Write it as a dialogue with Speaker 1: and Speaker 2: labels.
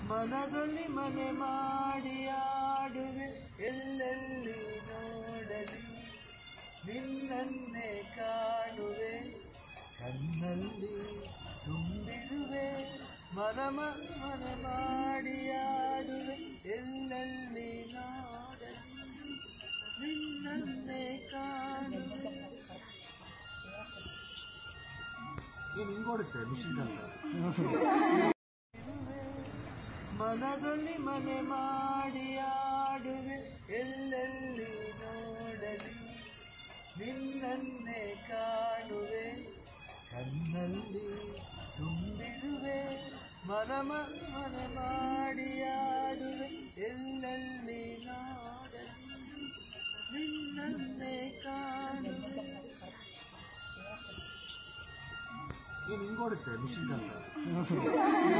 Speaker 1: ಮನದಲ್ಲಿ ಮನೆ ಮಾಡಿ ಆಡುವೆ ಎಲ್ಲೆಲ್ಲಿ ನೋಡಲಿ ನಿನ್ನನ್ನೇ ಕಾಣುವೆ ಕಣ್ಣಲ್ಲಿ ತುಂಬಿರುವೆ ಮನಮ ಮನೆ ಮಾಡಿ ಆಡುವೆ ಎಲ್ಲೆಲ್ಲಿ ನೋಡಲಿ ನಿನ್ನನ್ನೇ ಕಾಣುವೆ
Speaker 2: ಏನು ಹಿಂಗೋಡುತ್ತೆ ಮಿಷಿನ್ ಅಂತ
Speaker 1: ಮನದಲ್ಲಿ ಮನೆ ಮಾಡಿ ಆಡುವೆ ಎಲ್ಲೆಲ್ಲಿ ನೋಡಲಿ ನಿನ್ನನ್ನೇ ಕಾಣುವೆ ಕಣ್ಣಲ್ಲಿ ತುಂಬಿರುವೆ ಮನಮ ಮನೆ ಮಾಡಿ ಆಡುವೆ ಎಲ್ಲೆಲ್ಲಿ ನೋಡಲಿ ನಿನ್ನನ್ನೇ ಕಾಣುವೆ
Speaker 2: ಏನು ಹಿಂಗೋಡುತ್ತೆ ಮಿಷಿನ್ ಅಂತ